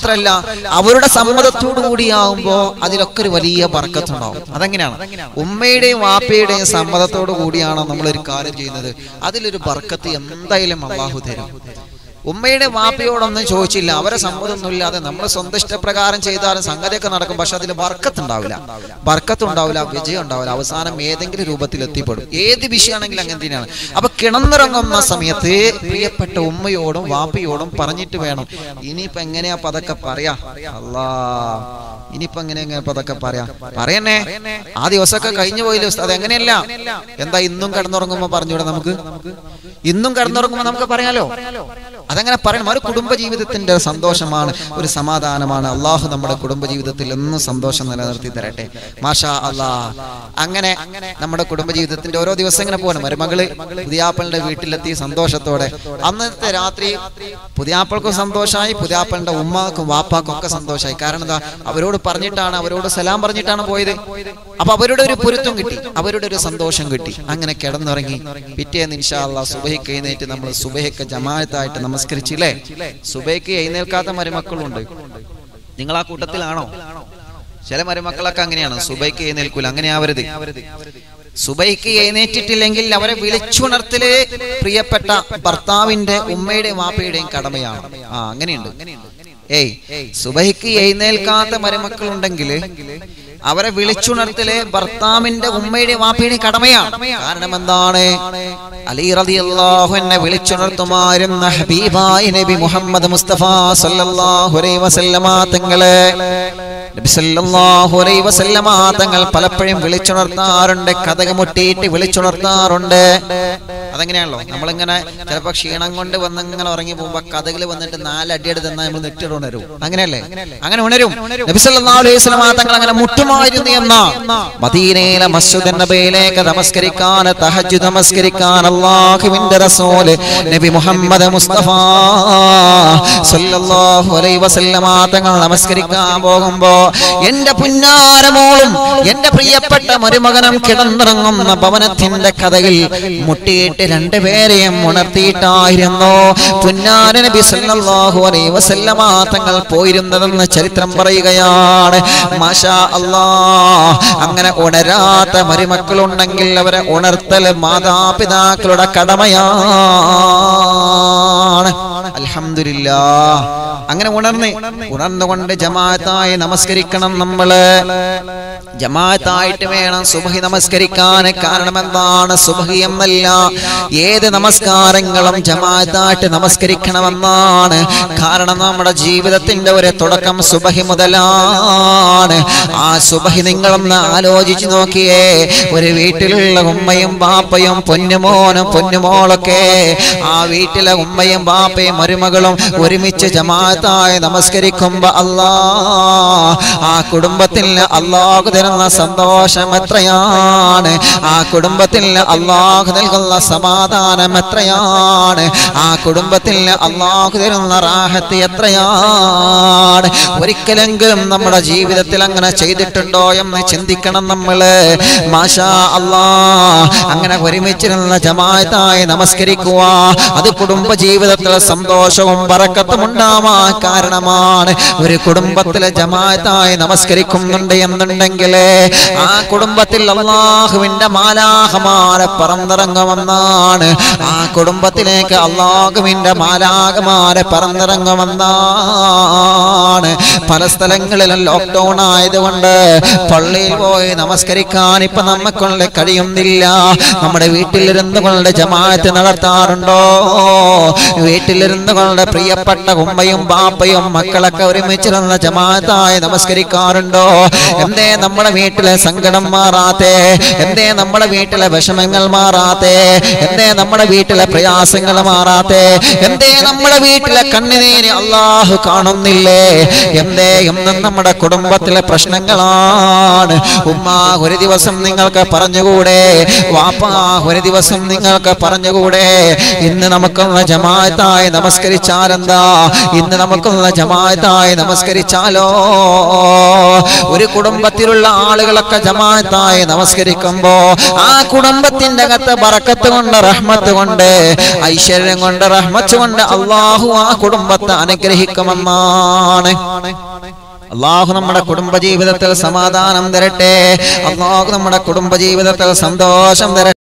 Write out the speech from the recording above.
മാത്രല്ല അവരുടെ സമ്മതത്തോടു കൂടിയാവുമ്പോ അതിലൊക്കെ ഒരു വലിയ ബർക്കത്തുണ്ടാവും അതെങ്ങനെയാണ് ഉമ്മയുടെയും വാപ്പയുടെയും സമ്മതത്തോടു കൂടിയാണോ നമ്മൾ ഒരു കാര്യം ചെയ്യുന്നത് അതിലൊരു ബർക്കത്ത് എന്തായാലും അള്ളാഹു തരും ഉമ്മയുടെ വാപ്പയോടൊന്നും ചോദിച്ചില്ല അവരെ സമ്മതമൊന്നുമില്ലാതെ നമ്മൾ സ്വന്തം ഇഷ്ടപ്രകാരം ചെയ്താലും സംഗതിയൊക്കെ നടക്കും പക്ഷെ അതിൽ ബർക്കത്ത് ഉണ്ടാവില്ല ബർക്കത്ത് ഉണ്ടാവില്ല വിജയം ഉണ്ടാവില്ല അവസാനം ഏതെങ്കിലും രൂപത്തിൽ എത്തിപ്പെടും ഏത് വിഷയമാണെങ്കിലും അങ്ങനെ തന്നെയാണ് അപ്പൊ കിണന്നിറങ്ങുന്ന സമയത്ത് പ്രിയപ്പെട്ട ഉമ്മയോടും വാപ്പയോടും പറഞ്ഞിട്ട് വേണം ഇനിയിപ്പോ എങ്ങനെയാ പതൊക്കെ പറയാ അല്ലാ ഇനിയിപ്പോ എങ്ങനെ എങ്ങനെ പതൊക്കെ പറയാ പറയണേ ആ ദിവസമൊക്കെ കഴിഞ്ഞു പോയില്ലേ ഉസ്താദ് അത് എങ്ങനെയല്ല എന്താ ഇന്നും കിടന്നുറങ്ങുമ്പോ പറഞ്ഞൂടെ നമുക്ക് ഇന്നും കിടന്നുറങ്ങുമ്പോ നമുക്ക് പറയാലോ അതങ്ങനെ പറയണം ഒരു കുടുംബ ജീവിതത്തിന്റെ സന്തോഷമാണ് ഒരു സമാധാനമാണ് അള്ളാഹു നമ്മുടെ കുടുംബ ജീവിതത്തിൽ എന്നും സന്തോഷം നിലനിർത്തി തരട്ടെ മാഷാ അല്ലാ അങ്ങനെ നമ്മുടെ കുടുംബ ജീവിതത്തിന്റെ ഓരോ ദിവസം ഇങ്ങനെ പോകണം മരുമകള് പുതിയാപ്പളുടെ വീട്ടിലെത്തി സന്തോഷത്തോടെ അന്നത്തെ രാത്രി പുതിയാപ്പൾക്കും സന്തോഷമായി പുതിയാപ്പളുടെ ഉമ്മാക്കും വാപ്പാക്കും ഒക്കെ സന്തോഷമായി കാരണം എന്താ അവരോട് പറഞ്ഞിട്ടാണ് അവരോട് സലാം പറഞ്ഞിട്ടാണ് പോയത് അപ്പൊ അവരുടെ ഒരു പൊരുത്തം കിട്ടി അവരുടെ ഒരു സന്തോഷം കിട്ടി അങ്ങനെ കിടന്നുറങ്ങി പിറ്റേന്ന് ഇൻഷാ അല്ലാ സുബഹിക്ക് എഴുന്നേറ്റ് നമ്മൾ സുബഹിക്ക് ജമാഅത്തായിട്ട് നമസ്കരിച്ചില്ലേ സുബഹിക്ക് എഴുന്നേൽക്കാത്ത മരുമക്കളുണ്ട് നിങ്ങൾ ആ കൂട്ടത്തിലാണോ ചില മരുമക്കളൊക്കെ അങ്ങനെയാണ് സുബൈക്ക് എഴുന്നേൽക്കൂല അങ്ങനെ ആവരുത് സുബൈക്ക് എഴുന്നേറ്റിട്ടില്ലെങ്കിൽ അവരെ വിളിച്ചുണർത്തല് പ്രിയപ്പെട്ട ഭർത്താവിന്റെ ഉമ്മയുടെയും വാപ്പയുടെയും കടമയാണ് ആ അങ്ങനെയുണ്ട് ഏയ് സുബൈക്ക് എഴുന്നേൽക്കാത്ത മരുമക്കളുണ്ടെങ്കിൽ അവരെ വിളിച്ചുണർത്തല് ഭർത്താവിന്റെ ഉമ്മയുടെ വാപ്പയുടെ കടമയാണ് കാരണം എന്താണ് അലി റളിയല്ലാഹു എന്നെ വിളിച്ചുണർത്തുമാരുന്ന ഹബീബായ നബി മുഹമ്മദ് മുസ്തഫ സല്ലല്ലാഹു അലൈഹി വസല്ലമ തങ്ങളെ നബി സല്ലല്ലാഹു അലൈഹി വസല്ലമ തങ്ങൾ പലപ്പോഴും വിളിച്ചുണർത്താറുണ്ട് കഥക മുട്ടിയിട്ട് വിളിച്ചുണർത്താറുണ്ട് അതെങ്ങനെയാണല്ലോ നമ്മളിങ്ങനെ ചിലപ്പോ ക്ഷീണം കൊണ്ട് വന്ന് ഇങ്ങനെ ഉറങ്ങി പോകുമ്പോ കഥകൾ വന്നിട്ട് നാലടിയെട് തന്നാൽ നമ്മൾ നെറ്റിട്ട് ഉണരും അങ്ങനെയല്ലേ അങ്ങനെ ഉണരും നബി സല്ലല്ലാഹു അലൈഹി വസല്ലമ തങ്ങൾ അങ്ങനെ മുട്ടുമായിരുന്നു എന്ന മദീനയിലെ മസ്ജിദ് നബിയിലേക്ക് നമസ്കരിക്കാൻ തഹജ്ജുദ് നമസ്കരിക്കാൻ അല്ലാഹുവിന്റെ റസൂല് നബി മുഹമ്മദ് മുസ്തഫ സല്ലല്ലാഹു അലൈഹി വസല്ലമ തങ്ങൾ നമസ്കരിക്കാൻ പോകുമ്പോ എന്റെ പുന്നാരമോളും എന്റെ പ്രിയപ്പെട്ട മരുമകനും കിടന്നിറങ്ങുന്ന ഭവനത്തിന്റെ കഥകൾ മുട്ടിയിട്ട് രണ്ടുപേരെയും ഉണർത്തിയിട്ടായിരുന്നു പുന്നാര നബി സല്ലല്ലാഹു അലൈഹി വസല്ലമ തങ്ങൾ പോയിരുന്നതെന്ന് ചരിത്രം പറയുകയാണ് മാഷാ അല്ലാ അങ്ങനെ ഉണരാത്ത മരുമക്കളുണ്ടെങ്കിൽ അവരെ ഉണർത്തൽ മാതാപിതാക്കളുടെ കടമയാണ് അൽഹംദുലില്ലാ അങ്ങനെ ഉണർന്ന് ഉണർന്നുകൊണ്ട് ജമാഅത്തായി നമസ്കരിക്കണം നമ്മള് ജമാഅത്തായിട്ട് വേണം സുബഹി നമസ്കരിക്കാൻ കാരണം എന്താണ് സുബഹി എന്നല്ല ഏത് നമസ്കാരങ്ങളും ജമാഅത്തായിട്ട് നമസ്കരിക്കണമെന്നാണ് കാരണം നമ്മുടെ ജീവിതത്തിന്റെ ഒരു തുടക്കം സുബഹി മുതലാണ് ആ സുബഹി നിങ്ങളൊന്ന് ആലോചിച്ചു നോക്കിയേ ഒരു വീട്ടിലുള്ള ഉമ്മയും ബാപ്പയും പൊന്നുമോനും പൊന്നുമോളൊക്കെ ആ വീട്ടിലെ ഉമ്മയും ബാപ്പയും മരുമകളും ഒരുമിച്ച് ജമാഅത്തായി നമസ്കരിക്കുമ്പോ അല്ലാ ആ കുടുംബത്തിൽ അള്ളാഹു തരുന്ന സന്തോഷം എത്രയാണ് ആ കുടുംബത്തിൽ അള്ളാഹു നൽകുന്ന സമാധാനം എത്രയാണ് ആ കുടുംബത്തിൽ അള്ളാഹു തരുന്ന റാഹത്ത് എത്രയാണ് ഒരിക്കലെങ്കിലും നമ്മുടെ ജീവിതത്തിൽ അങ്ങനെ ചെയ്തിട്ടുണ്ടോ എന്ന് ചിന്തിക്കണം നമ്മള് മാഷാ അല്ലാ അങ്ങനെ ഒരുമിച്ചിരുന്ന ജമാഅത്തായി നമസ്കരിക്കുക അത് കുടുംബ ജീവിതത്തിൽ സന്തോഷവും പറക്കത്തും ഉണ്ടാവാൻ കാരണമാണ് ഒരു കുടുംബത്തിലെ ജമാഅത്തായി നമസ്കരിക്കുന്നുണ്ട് എന്നുണ്ടെങ്കിൽ ആ കുടുംബത്തിൽ അള്ളാഹുവിന്റെ മാലാഹമാരെ പറന്നിറങ്ങുമെന്നാണ് ആ കുടുംബത്തിലേക്ക് അള്ളാഹുവിന്റെ മാലാഹമാരെ പറന്നിറങ്ങുമെന്നാണ് പല സ്ഥലങ്ങളിലും ലോക്ക്ഡൌൺ ആയതുകൊണ്ട് പള്ളിയിൽ പോയി നമസ്കരിക്കാൻ ഇപ്പൊ നമ്മക്കൊണ്ട് കഴിയുന്നില്ല നമ്മുടെ വീട്ടിലിരുന്ന് കൊണ്ട് ജമാഅത്ത് നടത്താറുണ്ടോ വീട്ടിലിരുന്ന് കൊണ്ട് പ്രിയപ്പെട്ട ഉമ്മയും ബാപ്പയും മക്കളൊക്കെ ഒരുമിച്ചിരുന്ന ജമാഅത്തായി നമസ്കരിക്കാറുണ്ടോ എന്തേ നമ്മുടെ വീട്ടിലെ സങ്കടം മാറാത്തെ എന്തേ നമ്മുടെ വീട്ടിലെ വിഷമങ്ങൾ മാറാത്തെ എന്തേ നമ്മുടെ വീട്ടിലെ പ്രയാസങ്ങൾ മാറാത്തെ എന്തേ നമ്മുടെ വീട്ടിലെ കണ്ണുനീര് അള്ളാഹു കാണുന്നില്ലേ എന്തേ എന്നും നമ്മുടെ കുടുംബത്തിലെ പ്രശ്നങ്ങളാണ് ഉമ്മ ഒരു ദിവസം നിങ്ങൾക്ക് പറഞ്ഞുകൂടെ വാപ്പ ഒരു ദിവസം നിങ്ങൾക്ക് പറഞ്ഞുകൂടെ ഇന്ന് നമുക്കൊന്ന് ജമാഅത്തായി നമസ്കരിച്ചാലെന്താ ഇന്ന് നമുക്കൊന്ന് ജമാഅത്തായി നമസ്കരിച്ചാലോ ഒരു കുടുംബത്തിലുള്ള ആളുകളൊക്കെ ജമാഅത്തായി നമസ്കരിക്കുമ്പോ ആ കുടുംബത്തിന്റെ അകത്ത് ബറക്കത്ത് കൊണ്ട് റഹ്മത്ത് കൊണ്ട് ഐശ്വര്യം കൊണ്ട് റഹ്മത്ത് കൊണ്ട് അള്ളാഹു ആ കുടുംബത്തെ അനുഗ്രഹിക്കുമെന്നാണ് അള്ളാഹു നമ്മുടെ കുടുംബജീവിതത്തിൽ സമാധാനം തരട്ടെ അള്ളാഹു നമ്മുടെ കുടുംബജീവിതത്തിൽ സന്തോഷം തരട്ടെ